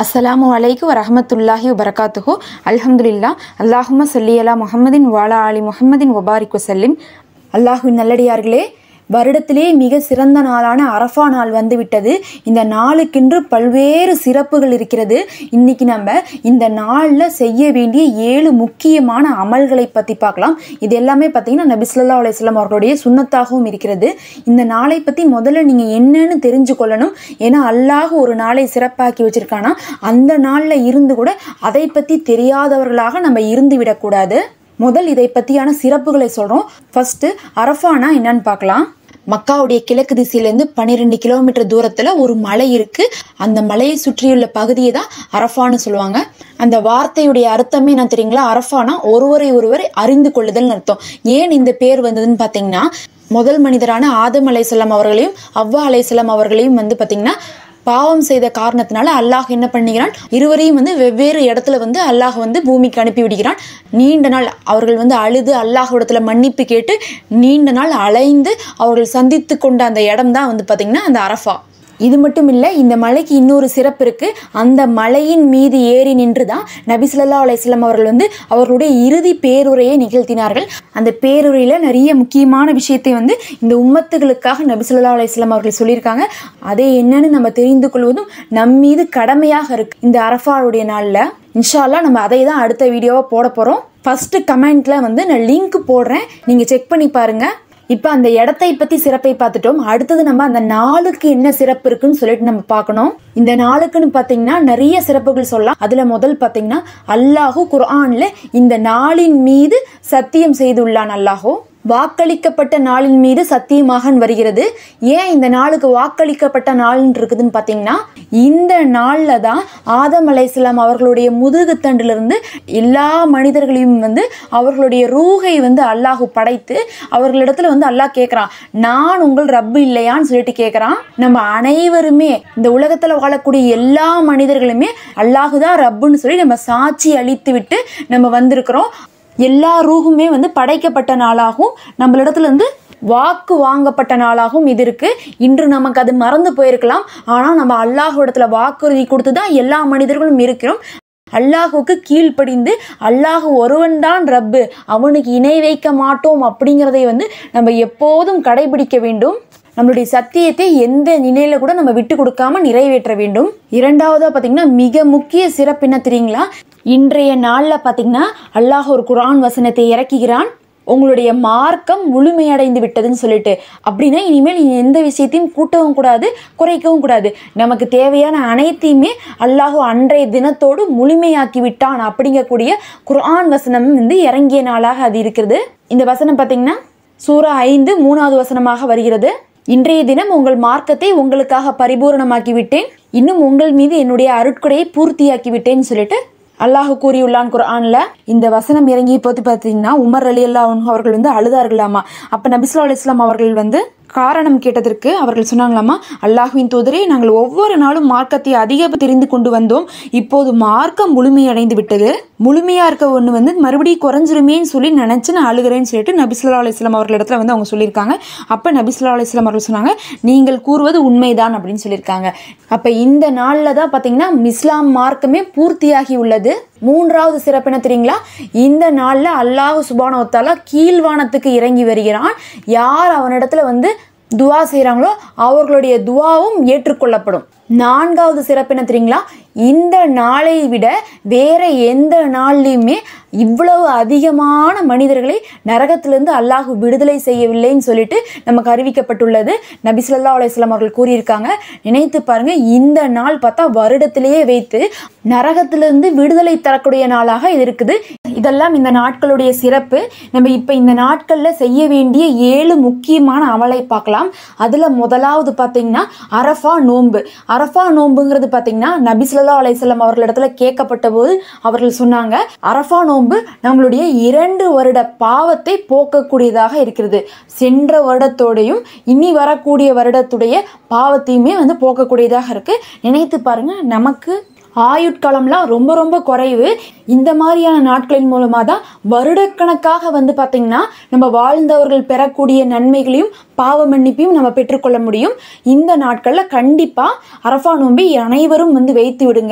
அஸ்ஸலாமு அலைக்கு வரஹமத்துல்லாஹி வபரகாத்துஹு அல்ஹம்துலில்லா அல்லாஹும்ம சொல்லி அலா முஹம்மதின் வாலா அலி முஹம்மதின் வபாரிக் வசல்லிம் அல்லாஹுவின் நல்லடியார்களே வருடத்திலே மிக சிறந்த நாளான அரஃபா நாள் வந்துவிட்டது இந்த நாளுக்கென்று பல்வேறு சிறப்புகள் இருக்கிறது இன்னைக்கு நம்ம இந்த நாளில் செய்ய வேண்டிய ஏழு முக்கியமான அமல்களை பற்றி பார்க்கலாம் இது எல்லாமே பார்த்தீங்கன்னா நபி ஸல்லல்லாஹு அலைஹி வஸல்லம் அவர்களுடைய சுன்னத்தாகவும் இருக்கிறது இந்த நாளை பற்றி முதல்ல நீங்கள் என்னன்னு தெரிஞ்சு கொள்ளணும் ஏன்னா அல்லாஹ் ஒரு நாளை சிறப்பாக்கி வச்சிருக்கானா அந்த நாளில் இருந்து கூட அதை பற்றி தெரியாதவர்களாக நம்ம இருந்து விடக்கூடாது முதல் இதை பற்றியான சிறப்புகளை சொல்கிறோம் ஃபர்ஸ்ட் அரஃபானா என்னன்னு பார்க்கலாம் மக்காவுடைய கிழக்கு திசையிலேருந்து பன்னிரெண்டு கிலோமீட்டர் தூரத்தில் ஒரு மலை இருக்கு அந்த மலையை சுற்றியுள்ள பகுதியை தான் அரஃபான்னு சொல்லுவாங்க அந்த வார்த்தையுடைய அர்த்தமே என்ன தெரியுங்களா அரஃபானா ஒருவரை ஒருவர் அறிந்து கொள்ளுதல்னு அர்த்தம் ஏன் இந்த பேர் வந்ததுன்னு பார்த்தீங்கன்னா முதல் மனிதரான ஆதம் அலைசல்லாம் அவர்களையும் அவ்வா அலைசல்லாம் அவர்களையும் வந்து பார்த்தீங்கன்னா பாவம் செய்த காரணத்தினால அல்லாஹ் என்ன பண்ணுகிறான் இருவரையும் வந்து வெவ்வேறு இடத்துல வந்து அல்லாஹ் வந்து பூமிக்கு அனுப்பி விடுகிறான் நீண்ட நாள் அவர்கள் வந்து அழுது அல்லாஹ்விடத்துல மன்னிப்பு கேட்டு நீண்ட நாள் அலைந்து அவர்கள் சந்தித்து கொண்ட அந்த இடம் தான் வந்து பார்த்தீங்கன்னா அந்த அரஃபா இது மட்டும் இல்லை இந்த மலைக்கு இன்னொரு சிறப்பு இருக்கு அந்த மலையின் மீது ஏறி நின்று தான் நபி ஸல்லல்லாஹு அலைஹி வஸல்லம் அவர்கள் வந்து அவர்களுடைய இறுதி பேருரையை நிகழ்த்தினார்கள் அந்த பேருரையில நிறைய முக்கியமான விஷயத்தை வந்து இந்த உம்மத்துகளுக்காக நபி ஸல்லல்லாஹு அலைஹி வஸல்லம் அவர்கள் சொல்லியிருக்காங்க அதை என்னன்னு நம்ம தெரிந்து கொள்வதும் நம் மீது கடமையாக இருக்கு இந்த அரஃபாவுடைய நாளில் இன்ஷால்லா நம்ம அதை தான் அடுத்த வீடியோவாக போட போகிறோம் ஃபர்ஸ்ட் கமெண்ட்ல வந்து நான் லிங்க் போடுறேன் நீங்கள் செக் பண்ணி பாருங்க இப்போ அந்த இடத்தை பத்தி சிறப்பை பார்த்துட்டோம் அடுத்தது நம்ம அந்த நாளுக்கு என்ன சிறப்பு இருக்குன்னு சொல்லிட்டு நம்ம பார்க்கணும் இந்த நாளுக்குன்னு பார்த்தீங்கன்னா நிறைய சிறப்புகள் சொல்லலாம் அதுல முதல் பார்த்தீங்கன்னா அல்லாஹு குர்ஆன்ல இந்த நாளின் மீது சத்தியம் செய்துள்ளான் அல்லாஹோ வாக்களிக்கப்பட்ட நாளின் மீது சத்தியமாக வருகிறது ஏன் இந்த நாளுக்கு வாக்களிக்கப்பட்ட நாள்னு இருக்குதுன்னு பார்த்தீங்கன்னா இந்த நாளில் தான் ஆதம் அலைசலாம் அவர்களுடைய முதுகுத்தண்டிலிருந்து எல்லா மனிதர்களையும் வந்து அவர்களுடைய ரூகை வந்து அல்லாஹு படைத்து அவர்களிடத்துல வந்து அல்லாஹ் கேட்குறான் நான் உங்கள் ரப்பு இல்லையான்னு சொல்லிட்டு கேட்குறான் நம்ம அனைவருமே இந்த உலகத்தில் வாழக்கூடிய எல்லா மனிதர்களுமே அல்லாஹு தான் ரப்புன்னு சொல்லி நம்ம சாட்சி அளித்து விட்டு நம்ம வந்திருக்கிறோம் எல்லா ரூகுமே வந்து படைக்கப்பட்ட நாளாகவும் நம்மளிடத்துல இருந்து வாக்கு வாங்கப்பட்ட நாளாகவும் இது இருக்கு இன்று நமக்கு அது மறந்து போயிருக்கலாம் ஆனால் நம்ம அல்லாஹ் இடத்துல வாக்குறுதி கொடுத்து தான் எல்லா மனிதர்களும் இருக்கிறோம் அல்லாஹுக்கு கீழ்ப்படிந்து அல்லாஹ் ஒருவன் தான் ரப்பு அவனுக்கு இணை வைக்க மாட்டோம் அப்படிங்கிறதை வந்து நம்ம எப்போதும் கடைபிடிக்க வேண்டும் நம்மளுடைய சத்தியத்தை எந்த நிலையில கூட நம்ம விட்டு கொடுக்காம நிறைவேற்ற வேண்டும் இரண்டாவதா பாத்தீங்கன்னா மிக முக்கிய சிறப்பு என்ன தெரியுங்களா இன்றைய நாள்ல பாத்தீங்கன்னா அல்லாஹ் ஒரு குரான் வசனத்தை இறக்குகிறான் உங்களுடைய மார்க்கம் முழுமையடைந்து விட்டதுன்னு சொல்லிட்டு அப்படின்னா இனிமேல் நீ எந்த விஷயத்தையும் கூட்டவும் கூடாது குறைக்கவும் கூடாது நமக்கு தேவையான அனைத்தையுமே அல்லாஹு அன்றைய தினத்தோடு முழுமையாக்கி விட்டான் அப்படிங்கக்கூடிய குர்ஆன் வசனம் வந்து இறங்கிய நாளாக அது இருக்கிறது இந்த வசனம் பார்த்தீங்கன்னா சூரா ஐந்து மூணாவது வசனமாக வருகிறது இன்றைய தினம் உங்கள் மார்க்கத்தை உங்களுக்காக பரிபூரணமாக்கி விட்டேன் இன்னும் உங்கள் மீது என்னுடைய அருட்கொடையை பூர்த்தியாக்கி விட்டேன்னு சொல்லிட்டு அல்லாஹ் கூறியுள்ளான் குர்ஆன்ல இந்த வசனம் இறங்கி போது பார்த்தீங்கன்னா உமர் அலி அல்லா அவர்கள் வந்து அழுதார்களாமா அப்ப நபிசுல்லா அலிஸ்லாம் அவர்கள் வந்து காரணம் கேட்டதற்கு அவர்கள் சொன்னாங்களாமா அல்லாஹுவின் தூதரே நாங்கள் ஒவ்வொரு நாளும் மார்க்கத்தை அதிக தெரிந்து கொண்டு வந்தோம் இப்போது மார்க்கம் முழுமையடைந்து விட்டது முழுமையா இருக்க ஒன்று வந்து மறுபடியும் குறைஞ்சிருமேன்னு சொல்லி நினைச்சு நான் அழுகிறேன்னு சொல்லிட்டு நபிசுல்லா அலிஸ்லாம் அவர்கள் இடத்துல வந்து அவங்க சொல்லியிருக்காங்க அப்ப நபிசுல்லா அலிஸ்லாம் அவர்கள் சொன்னாங்க நீங்கள் கூறுவது உண்மைதான் அப்படின்னு சொல்லியிருக்காங்க அப்ப இந்த நாள்ல தான் பாத்தீங்கன்னா இஸ்லாம் மார்க்கமே பூர்த்தியாகி உள்ளது மூன்றாவது சிறப்பு என்ன தெரியுங்களா இந்த நாளில் அல்லாஹ் சுபானவத்தாலா கீழ்வானத்துக்கு இறங்கி வருகிறான் யார் அவனிடத்துல வந்து துவா செய்கிறாங்களோ அவர்களுடைய துவாவும் ஏற்றுக்கொள்ளப்படும் நான்காவது சிறப்பு என்ன தெரியுங்களா இந்த நாளை விட வேற எந்த நாள்லையுமே இவ்வளவு அதிகமான மனிதர்களை நரகத்திலிருந்து அல்லாஹ் விடுதலை செய்யவில்லைன்னு சொல்லிட்டு நமக்கு அறிவிக்கப்பட்டுள்ளது நபி ஸல்லல்லாஹு அலைஹி வஸல்லம் அவர்கள் கூறியிருக்காங்க நினைத்து பாருங்க இந்த நாள் பார்த்தா வருடத்திலேயே வைத்து நரகத்திலிருந்து விடுதலை தரக்கூடிய நாளாக இது இருக்குது இதெல்லாம் இந்த நாட்களுடைய சிறப்பு நம்ம இப்போ இந்த நாட்களில் செய்ய வேண்டிய ஏழு முக்கியமான அமலை பார்க்கலாம் அதில் முதலாவது பார்த்தீங்கன்னா அரஃபா நோன்பு அரஃபா நோன்புங்கிறது பார்த்தீங்கன்னா நபி ஸல்லல்லாஹு அலைஹி வஸல்லம் அவர்களிடத்துல கேட்கப்பட்ட போது அவர்கள் சொன்னாங்க அரஃபா நோன்பு நம்மளுடைய இரண்டு வருட பாவத்தை போக்கக்கூடியதாக இருக்கிறது சென்ற வருடத்தோடையும் இனி வரக்கூடிய வருடத்துடைய பாவத்தையுமே வந்து போக்கக்கூடியதாக இருக்கு நினைத்து பாருங்க நமக்கு ஆயுட்காலம்லாம் ரொம்ப ரொம்ப குறைவு இந்த மாதிரியான நாட்களின் மூலமாக தான் வருடக்கணக்காக வந்து பார்த்திங்கன்னா நம்ம வாழ்ந்தவர்கள் பெறக்கூடிய நன்மைகளையும் பாவ மன்னிப்பையும் நம்ம பெற்றுக்கொள்ள முடியும் இந்த நாட்களில் கண்டிப்பாக அரஃபா நோன்பை அனைவரும் வந்து வைத்து விடுங்க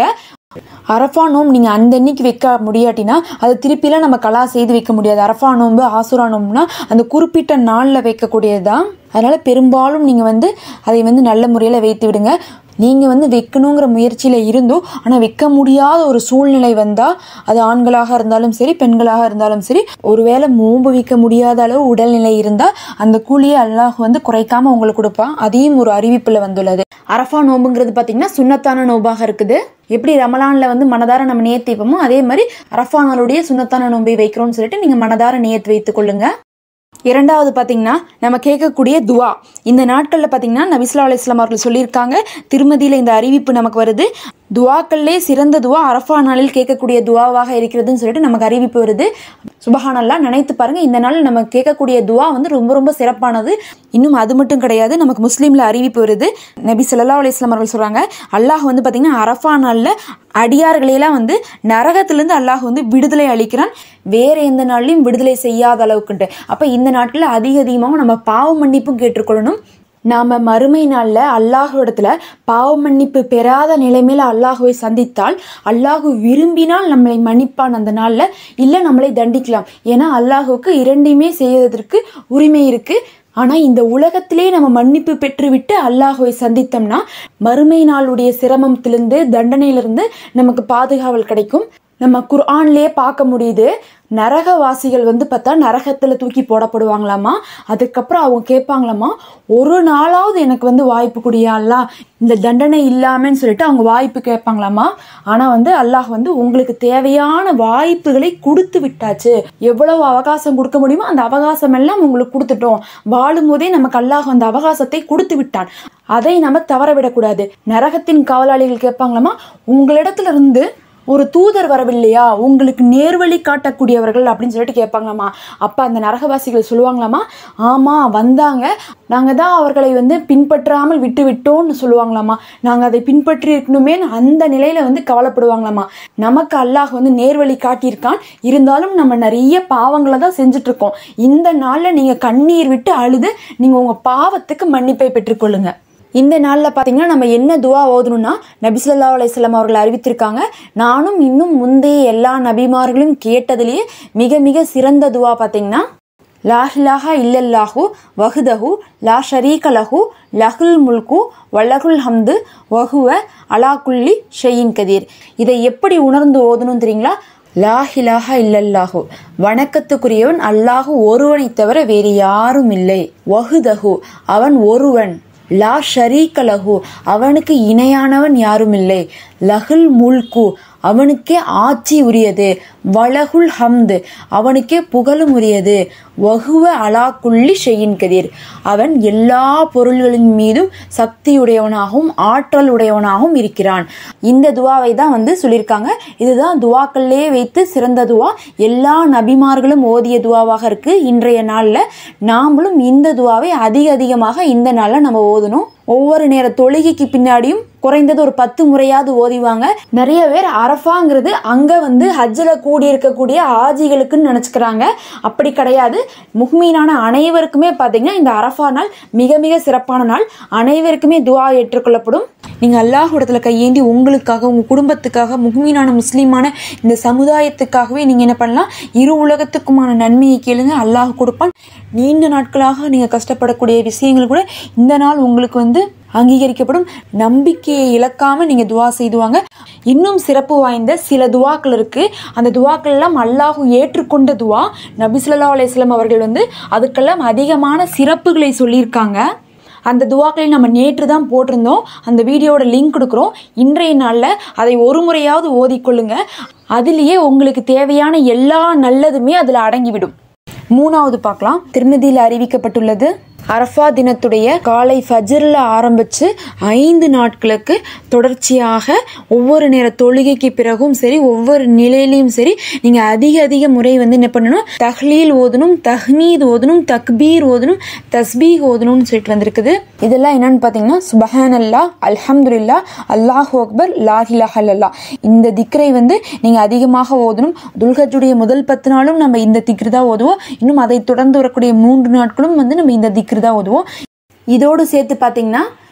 அரஃபா நோம்பு நீங்கள் அந்த அன்னைக்கு வைக்க முடியாட்டினா அதை திருப்பிலாம் நம்ம கலா செய்து வைக்க முடியாது அரஃபா நோம்பு ஆசுரா நோம்புனா அந்த குறிப்பிட்ட நாளில் வைக்கக்கூடியது தான் அதனால் பெரும்பாலும் நீங்கள் வந்து அதை வந்து நல்ல முறையில் வைத்து விடுங்க நீங்கள் வந்து வைக்கணுங்கிற முயற்சியில் இருந்தும் ஆனால் வைக்க முடியாத ஒரு சூழ்நிலை வந்தால் அது ஆண்களாக இருந்தாலும் சரி பெண்களாக இருந்தாலும் சரி ஒருவேளை நோன்பு வைக்க முடியாத அளவு உடல்நிலை இருந்தால் அந்த கூலியை அல்லாஹ் வந்து குறைக்காம உங்களுக்கு கொடுப்பான் அதையும் ஒரு அறிவிப்பில் வந்துள்ளது அரஃபா நோம்புங்கிறது பார்த்தீங்கன்னா சுண்ணத்தான நோம்பாக இருக்குது எப்படி ரமலான்ல வந்து மனதார நம்ம நியத்து வைப்போமோ அதே மாதிரி அரஃபா நாளுடைய சுண்ணத்தான நோன்பை வைக்கிறோம்னு சொல்லிட்டு நீங்கள் மனதார நியத்து வைத்துக் கொள்ளுங்க இரண்டாவது பார்த்தீங்கன்னா நம்ம கேட்கக்கூடிய துவா இந்த நாட்களில் பார்த்தீங்கன்னா நபிஸ்லா அலிஸ்லாம் அவர்கள் சொல்லியிருக்காங்க திருமதியில் இந்த அறிவிப்பு நமக்கு வருது துவாக்கள்லே சிறந்த துவா அரஃபா நாளில் கேட்கக்கூடிய துவாவாக இருக்கிறதுன்னு சொல்லிட்டு நமக்கு அறிவிப்பு வருது சுபஹானல்லா நினைத்து பாருங்க இந்த நாள் நம்ம கேட்கக்கூடிய துவா வந்து ரொம்ப ரொம்ப சிறப்பானது இன்னும் அது மட்டும் கிடையாது நமக்கு முஸ்லீம்ல அறிவிப்பு வருது நபி சொல்லா அலிஸ்லாம் அவர்கள் சொல்றாங்க அல்லாஹ் வந்து பார்த்தீங்கன்னா அரஃபா நாளில் அடியார்களையெல்லாம் வந்து நரகத்திலிருந்து அல்லாஹ் வந்து விடுதலை அளிக்கிறான் வேற எந்த நாள்லையும் விடுதலை செய்யாத அளவுக்குன்ட்டு அப்போ இந்த நாட்டில் அதிக அதிகமாக நம்ம பாவ மன்னிப்பும் கேட்டுக்கொள்ளணும் நாம மறுமை நாளில் அல்லாஹுவிடத்துல பாவ மன்னிப்பு பெறாத நிலைமையில அல்லாஹுவை சந்தித்தால் அல்லாஹு விரும்பினால் நம்மளை மன்னிப்பான் அந்த நாளில் இல்லை நம்மளை தண்டிக்கலாம் ஏன்னா அல்லாஹுக்கு இரண்டையுமே செய்வதற்கு உரிமை இருக்கு ஆனா இந்த உலகத்திலே நம்ம மன்னிப்பு பெற்றுவிட்டு அல்லாஹுவை சந்தித்தோம்னா மறுமை நாளுடைய சிரமத்திலிருந்து தண்டனையிலிருந்து நமக்கு பாதுகாவல் கிடைக்கும் நம்ம குர்ஆன்லயே பார்க்க முடியுது நரகவாசிகள் வந்து பார்த்தா நரகத்துல தூக்கி போடப்படுவாங்களாமா அதுக்கப்புறம் அவங்க கேட்பாங்களாமா ஒரு நாளாவது எனக்கு வந்து வாய்ப்பு குடியா அல்லாஹ் இந்த தண்டனை இல்லாமன்னு சொல்லிட்டு அவங்க வாய்ப்பு கேட்பாங்களாமா ஆனா வந்து அல்லாஹ் வந்து உங்களுக்கு தேவையான வாய்ப்புகளை கொடுத்து விட்டாச்சு எவ்வளவு அவகாசம் கொடுக்க முடியுமோ அந்த அவகாசம் எல்லாம் உங்களுக்கு கொடுத்துட்டோம் வாழும் போதே நமக்கு அல்லாஹ் அந்த அவகாசத்தை கொடுத்து விட்டான் அதை நம்ம தவற விடக்கூடாது நரகத்தின் காவலாளிகள் கேட்பாங்களாமா உங்களிடத்துல இருந்து ஒரு தூதர் வரவில்லையா உங்களுக்கு நேர்வழி காட்டக்கூடியவர்கள் அப்படின்னு சொல்லிட்டு கேட்பாங்களாமா அப்போ அந்த நரகவாசிகள் சொல்லுவாங்களாமா ஆமாம் வந்தாங்க நாங்கள் தான் அவர்களை வந்து பின்பற்றாமல் விட்டு விட்டோம்னு சொல்லுவாங்களாமா நாங்கள் அதை பின்பற்றி இருக்கணுமே அந்த நிலையில வந்து கவலைப்படுவாங்களாமா நமக்கு அல்லாஹ் வந்து நேர்வழி காட்டியிருக்கான் இருந்தாலும் நம்ம நிறைய பாவங்களை தான் செஞ்சுட்டு இருக்கோம் இந்த நாளில் நீங்கள் கண்ணீர் விட்டு அழுது நீங்கள் உங்கள் பாவத்துக்கு மன்னிப்பை பெற்றுக்கொள்ளுங்க இந்த நாளில் பார்த்தீங்கன்னா நம்ம என்ன துவா ஓதணும்னா நபிசுல்லா அலையம் அவர்கள் அறிவித்திருக்காங்க நானும் இன்னும் முந்தைய எல்லா நபிமார்களும் கேட்டதிலேயே மிக மிக சிறந்த துவா பார்த்தீங்கன்னா லாஹிலாஹா இல்லல்லாஹு வஹுதஹு லா ஷரீக லஹு லஹுல் முல்கு வல்லகுல் ஹம்து வஹுவ அலாகுல்லி ஷெயின் கதீர் இதை எப்படி உணர்ந்து ஓதணும் தெரியுங்களா லாஹிலாஹா இல்லல்லாஹு வணக்கத்துக்குரியவன் அல்லாஹு ஒருவனை தவிர வேறு யாரும் இல்லை வஹுதஹு அவன் ஒருவன் லா ஷரீக லஹு அவனுக்கு இணையானவன் யாரும் இல்லை லஹுல் முல்கு அவனுக்கே ஆட்சி உரியது வலகுல் ஹம்து அவனுக்கே புகழும் உரியது வகுவ அலா குள்ளி ஷெயின் கதிர் அவன் எல்லா பொருள்களின் மீதும் சக்தியுடையவனாகவும் ஆற்றல் உடையவனாகவும் இருக்கிறான் இந்த துவாவை தான் வந்து சொல்லியிருக்காங்க இதுதான் துவாக்கள்லேயே வைத்து சிறந்த துவா எல்லா நபிமார்களும் ஓதிய துவாவாக இருக்கு இன்றைய நாளில் நாமளும் இந்த துவாவை அதிக அதிகமாக இந்த நாளில் நம்ம ஓதணும் ஒவ்வொரு நேர தொழுகைக்கு பின்னாடியும் குறைந்தது ஒரு பத்து முறையாவது ஓதிவாங்க நிறைய பேர் அரஃபாங்கிறது அங்க வந்து ஹஜ்ஜில் கூடி இருக்கக்கூடிய ஆஜிகளுக்குன்னு நினைச்சுக்கிறாங்க அப்படி கிடையாது முஹ்மீனான அனைவருக்குமே பார்த்தீங்கன்னா இந்த அரஃபா நாள் மிக மிக சிறப்பான நாள் அனைவருக்குமே துவா ஏற்றுக்கொள்ளப்படும் நீங்க அல்லாஹ்விடத்துல கையேந்தி உங்களுக்காக உங்க குடும்பத்துக்காக முஹ்மீனான முஸ்லீமான இந்த சமுதாயத்துக்காகவே நீங்க என்ன பண்ணலாம் இரு உலகத்துக்குமான நன்மையை கேளுங்க அல்லாஹ் கொடுப்பான் நீண்ட நாட்களாக நீங்க கஷ்டப்படக்கூடிய விஷயங்கள் கூட இந்த நாள் உங்களுக்கு வந்து அங்கீகரிக்கப்படும் நம்பிக்கையை இழக்காம நீங்க துவா செய்துவாங்க இன்னும் சிறப்பு வாய்ந்த சில துவாக்கள் இருக்கு அந்த துவாக்கள் எல்லாம் அல்லாஹு ஏற்றுக்கொண்ட துவா நபிசுல்லா அலையம் அவர்கள் வந்து அதுக்கெல்லாம் அதிகமான சிறப்புகளை சொல்லியிருக்காங்க அந்த துவாக்களை நம்ம நேற்று தான் போட்டிருந்தோம் அந்த வீடியோட லிங்க் கொடுக்குறோம் இன்றைய நாளில் அதை ஒரு முறையாவது ஓதிக்கொள்ளுங்க அதுலேயே உங்களுக்கு தேவையான எல்லா நல்லதுமே அதில் அடங்கிவிடும் மூணாவது பார்க்கலாம் திருமதியில் அறிவிக்கப்பட்டுள்ளது அரஃபா தினத்துடைய காலை ஃபஜ்ரில் ஆரம்பித்து ஐந்து நாட்களுக்கு தொடர்ச்சியாக ஒவ்வொரு நேர தொழுகைக்கு பிறகும் சரி ஒவ்வொரு நிலையிலையும் சரி நீங்கள் அதிக அதிக முறை வந்து என்ன பண்ணணும் தஹ்லீல் ஓதணும் தஹ்மீத் ஓதணும் தக்பீர் ஓதணும் தஸ்பீக் ஓதணும்னு சொல்லிட்டு வந்திருக்குது இதெல்லாம் என்னன்னு பார்த்தீங்கன்னா சுபஹான் அல்லா அல்ஹம்துல்லா அல்லாஹு அக்பர் லாஹிலாஹ் அல்லா இந்த திக்ரை வந்து நீங்கள் அதிகமாக ஓதணும் துல்கஜுடைய முதல் பத்து நாளும் நம்ம இந்த திக்ரு தான் ஓதுவோம் இன்னும் அதை தொடர்ந்து வரக்கூடிய மூன்று நாட்களும் வந்து நம்ம இந்த திக்ரு தான் ஓதுவோம் இதோடு சேர்த்து பார்த்தீங்கன்னா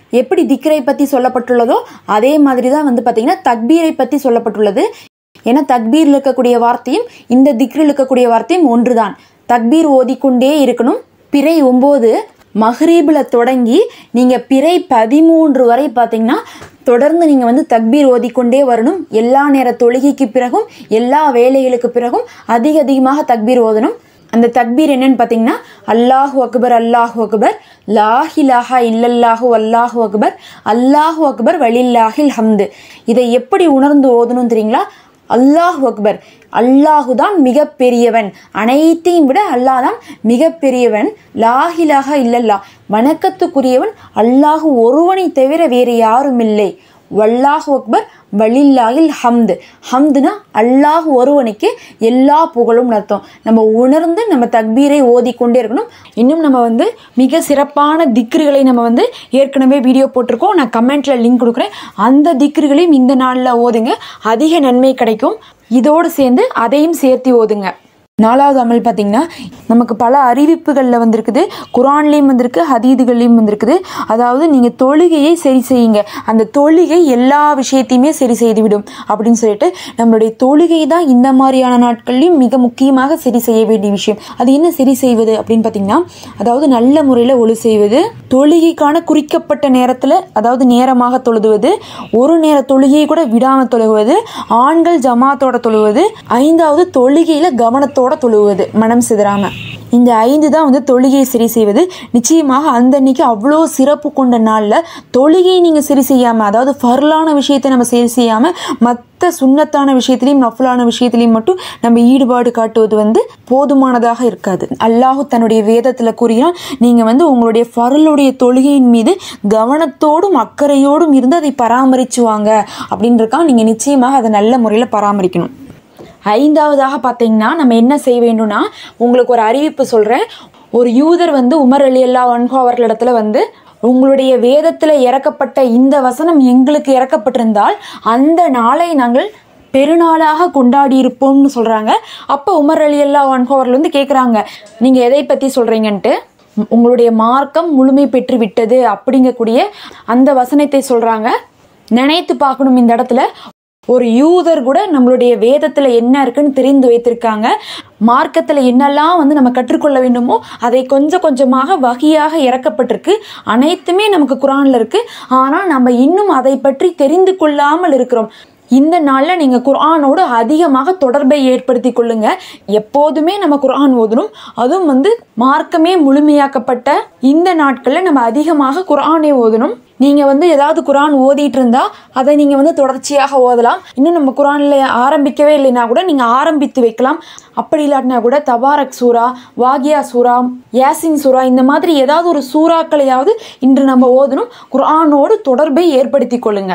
எப்படி திக்ரை பற்றி சொல்லப்பட்டுள்ளதோ அதே மாதிரி தான் வந்து பார்த்தீங்கன்னா தக்பீரை பற்றி சொல்லப்பட்டுள்ளது ஏன்னா தக்பீரில் இருக்கக்கூடிய வார்த்தையும் இந்த திக்ரில் இருக்கக்கூடிய வார்த்தையும் ஒன்றுதான் தக்பீர் ஓதிக்கொண்டே இருக்கணும் பிறை ஒம்பது மஹ்ரீபில் தொடங்கி நீங்கள் பிறை பதிமூன்று வரை பார்த்தீங்கன்னா தொடர்ந்து நீங்கள் வந்து தக்பீர் ஓதிக்கொண்டே வரணும் எல்லா நேர தொழுகைக்கு பிறகும் எல்லா வேலைகளுக்கு பிறகும் அதிக அதிகமாக தக்பீர் ஓதணும் அந்த தக்பீர் என்னன்னு பார்த்தீங்கன்னா அல்லாஹு அக்பர் அல்லாஹு அக்பர் லாஹிலாஹா இல்லல்லாஹு அல்லாஹு அக்பர் அல்லாஹு அக்பர் வலில்லாஹில் ஹம்து இதை எப்படி உணர்ந்து ஓதணும் தெரியுங்களா அல்லாஹு அக்பர் அல்லாஹு தான் மிக பெரியவன் அனைத்தையும் விட அல்லாஹ் தான் மிக பெரியவன் லாஹிலாக இல்லல்லா வணக்கத்துக்குரியவன் அல்லாஹு ஒருவனை தவிர வேறு யாரும் இல்லை வல்லாஹு அக்பர் வலில்லாஹில் ஹம்து ஹம்துனா அல்லாஹ் ஒருவனுக்கு எல்லா புகழும் அர்த்தம் நம்ம உணர்ந்து நம்ம தக்பீரை ஓதிக்கொண்டே இருக்கணும் இன்னும் நம்ம வந்து மிக சிறப்பான திக்ருகளை நம்ம வந்து ஏற்கனவே வீடியோ போட்டிருக்கோம் நான் கமெண்ட்ல லிங்க் கொடுக்குறேன் அந்த திக்ருகளையும் இந்த நாளில் ஓதுங்க அதிக நன்மை கிடைக்கும் இதோடு சேர்ந்து அதையும் சேர்த்து ஓதுங்க நாலாவது அமல் பார்த்தீங்கன்னா நமக்கு பல அறிவிப்புகளில் வந்திருக்குது குரான்லேயும் வந்திருக்கு ஹதீதுகள்லேயும் வந்திருக்குது அதாவது நீங்கள் தொழுகையை சரி செய்யுங்க அந்த தொழுகை எல்லா விஷயத்தையுமே சரி செய்துவிடும் அப்படின்னு சொல்லிட்டு நம்மளுடைய தொழுகை தான் இந்த மாதிரியான நாட்கள்லையும் மிக முக்கியமாக சரி செய்ய வேண்டிய விஷயம் அது என்ன சரி செய்வது அப்படின்னு பார்த்தீங்கன்னா அதாவது நல்ல முறையில் ஒழு செய்வது தொழுகைக்கான குறிக்கப்பட்ட நேரத்தில் அதாவது நேரமாக தொழுதுவது ஒரு நேர தொழுகையை கூட விடாமல் தொழுவது ஆண்கள் ஜமாத்தோட தொழுவது ஐந்தாவது தொழுகையில் கவனத்தோட தொழுவது மனம் சிதறாம இந்த ஐந்து தான் வந்து தொழுகையை சரி செய்வது நிச்சயமாக அந்த அன்னைக்கு அவ்வளோ சிறப்பு கொண்ட நாளில் தொழுகையை நீங்கள் சரி செய்யாமல் அதாவது ஃபர்லான விஷயத்தை நம்ம சரி செய்யாமல் மற்ற சுண்ணத்தான விஷயத்திலையும் நஃபுலான விஷயத்திலையும் மட்டும் நம்ம ஈடுபாடு காட்டுவது வந்து போதுமானதாக இருக்காது அல்லாஹு தன்னுடைய வேதத்தில் கூறுகிறான் நீங்கள் வந்து உங்களுடைய ஃபரலுடைய தொழுகையின் மீது கவனத்தோடும் அக்கறையோடும் இருந்து அதை பராமரிச்சு வாங்க அப்படின்றக்கான் நீங்கள் நிச்சயமாக அதை நல்ல முறையில் பராமரிக்கணும் ஐந்தாவதாக பார்த்தீங்கன்னா நம்ம என்ன செய்ய வேண்டும்னா உங்களுக்கு ஒரு அறிவிப்பு சொல்கிறேன் ஒரு யூதர் வந்து உமர் அலி அல்லா வன்ஹோ அவர்களிடத்துல வந்து உங்களுடைய வேதத்தில் இறக்கப்பட்ட இந்த வசனம் எங்களுக்கு இறக்கப்பட்டிருந்தால் அந்த நாளை நாங்கள் பெருநாளாக கொண்டாடி இருப்போம்னு சொல்கிறாங்க அப்போ உமர் அலி அல்லா வன்ஹோ அவர்கள் வந்து கேட்குறாங்க நீங்கள் எதை பற்றி சொல்கிறீங்கன்ட்டு உங்களுடைய மார்க்கம் முழுமை பெற்று விட்டது அப்படிங்கக்கூடிய அந்த வசனத்தை சொல்கிறாங்க நினைத்து பார்க்கணும் இந்த இடத்துல ஒரு யூதர் கூட நம்மளுடைய வேதத்தில் என்ன இருக்குன்னு தெரிந்து வைத்திருக்காங்க மார்க்கத்தில் என்னெல்லாம் வந்து நம்ம கற்றுக்கொள்ள வேண்டுமோ அதை கொஞ்சம் கொஞ்சமாக வகையாக இறக்கப்பட்டிருக்கு அனைத்துமே நமக்கு குரானில் இருக்கு ஆனால் நம்ம இன்னும் அதை பற்றி தெரிந்து கொள்ளாமல் இருக்கிறோம் இந்த நாளில் நீங்கள் குர்ஆனோடு அதிகமாக தொடர்பை ஏற்படுத்தி கொள்ளுங்க எப்போதுமே நம்ம குர்ஆன் ஓதணும் அதுவும் வந்து மார்க்கமே முழுமையாக்கப்பட்ட இந்த நாட்களில் நம்ம அதிகமாக குர்ஆனை ஓதணும் நீங்கள் வந்து ஏதாவது குரான் ஓதிட்டு இருந்தா அதை நீங்கள் வந்து தொடர்ச்சியாக ஓதலாம் இன்னும் நம்ம குரானில் ஆரம்பிக்கவே இல்லைன்னா கூட நீங்கள் ஆரம்பித்து வைக்கலாம் அப்படி இல்லாட்டினா கூட தபாரக் சூரா வாகியா சூரா யாசின் சூரா இந்த மாதிரி ஏதாவது ஒரு சூறாக்களையாவது இன்று நம்ம ஓதணும் குர்ஆனோடு தொடர்பை ஏற்படுத்தி கொள்ளுங்க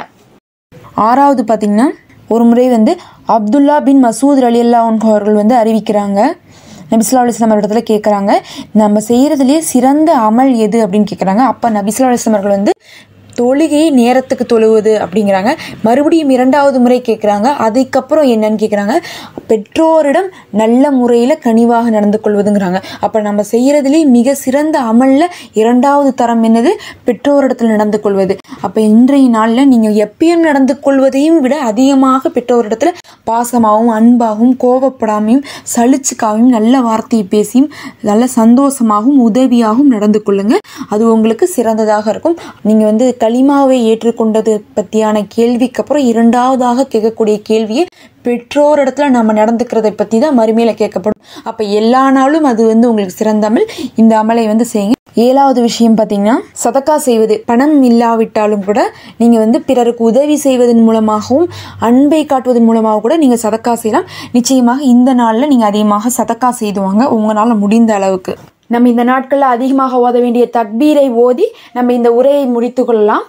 ஆறாவது பார்த்தீங்கன்னா ஒரு முறை வந்து அப்துல்லா பின் மசூத் அலி அல்லா அவர்கள் வந்து அறிவிக்கிறாங்க நபிசுல்லா அலிஸ்லாம் இடத்துல கேட்குறாங்க நம்ம செய்கிறதுலேயே சிறந்த அமல் எது அப்படின்னு கேட்குறாங்க அப்போ நபிசுல்லா அலிஸ்லாம் அவர்கள் வந்து தொழுகையை நேரத்துக்கு தொழுவது அப்படிங்கிறாங்க மறுபடியும் இரண்டாவது முறை கேட்குறாங்க அதுக்கப்புறம் என்னன்னு கேட்குறாங்க பெற்றோரிடம் நல்ல முறையில் கனிவாக நடந்து கொள்வதுங்கிறாங்க அப்போ நம்ம செய்கிறதுலேயே மிக சிறந்த அமலில் இரண்டாவது தரம் என்னது பெற்றோரிடத்தில் நடந்து கொள்வது அப்போ இன்றைய நாளில் நீங்கள் எப்பயும் நடந்து கொள்வதையும் விட அதிகமாக பெற்றோரிடத்தில் பாசமாகவும் அன்பாகவும் கோபப்படாமையும் சலிச்சுக்காமையும் நல்ல வார்த்தையை பேசியும் நல்ல சந்தோஷமாகவும் உதவியாகவும் நடந்து கொள்ளுங்க அது உங்களுக்கு சிறந்ததாக இருக்கும் நீங்கள் வந்து களிமாவை ஏற்றுக்கொண்டது பற்றியான கேள்விக்கு அப்புறம் இரண்டாவதாக கேட்கக்கூடிய கேள்வியை பெற்றோரிடத்துல நம்ம நடந்துக்கிறதை பற்றி தான் மறுமையில் கேட்கப்படும் அப்போ எல்லா நாளும் அது வந்து உங்களுக்கு சிறந்த அமல் இந்த அமலை வந்து செய்யுங்க ஏழாவது விஷயம் பார்த்தீங்கன்னா சதக்கா செய்வது பணம் இல்லாவிட்டாலும் கூட நீங்கள் வந்து பிறருக்கு உதவி செய்வதன் மூலமாகவும் அன்பை காட்டுவதன் மூலமாக கூட நீங்கள் சதக்கா செய்யலாம் நிச்சயமாக இந்த நாளில் நீங்கள் அதிகமாக சதக்கா செய்துவாங்க உங்களால் முடிந்த அளவுக்கு நம்ம இந்த நாட்களில் அதிகமாக ஓத வேண்டிய தக்பீரை ஓதி நம்ம இந்த உரையை முடித்து கொள்ளலாம்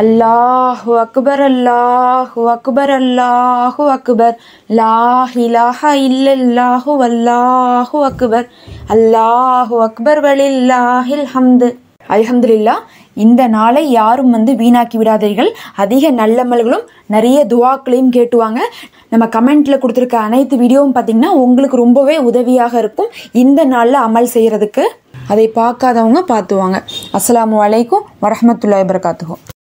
அல்லாஹு அக்பர் அல்லாஹு அக்பர் அல்லாஹு அக்பர் லாஹ் இலாஹ இல்லல்லாஹு வல்லாஹு அக்பர் அல்லாஹு அக்பர் வலில்லாஹில் ஹம்து அல்ஹம்துலில்லா இந்த நாளை யாரும் வந்து வீணாக்கி விடாதீர்கள் அதிக நல்லமல்களும் நிறைய துவாக்களையும் கேட்டுவாங்க நம்ம கமெண்ட்ல கொடுத்துருக்க அனைத்து வீடியோவும் பார்த்தீங்கன்னா உங்களுக்கு ரொம்பவே உதவியாக இருக்கும் இந்த நாளில் அமல் செய்யறதுக்கு அதை பார்க்காதவங்க பார்த்துவாங்க அஸ்ஸலாமு அலைக்கும் வரஹ்மத்துல்லாஹி வபரகாத்துஹு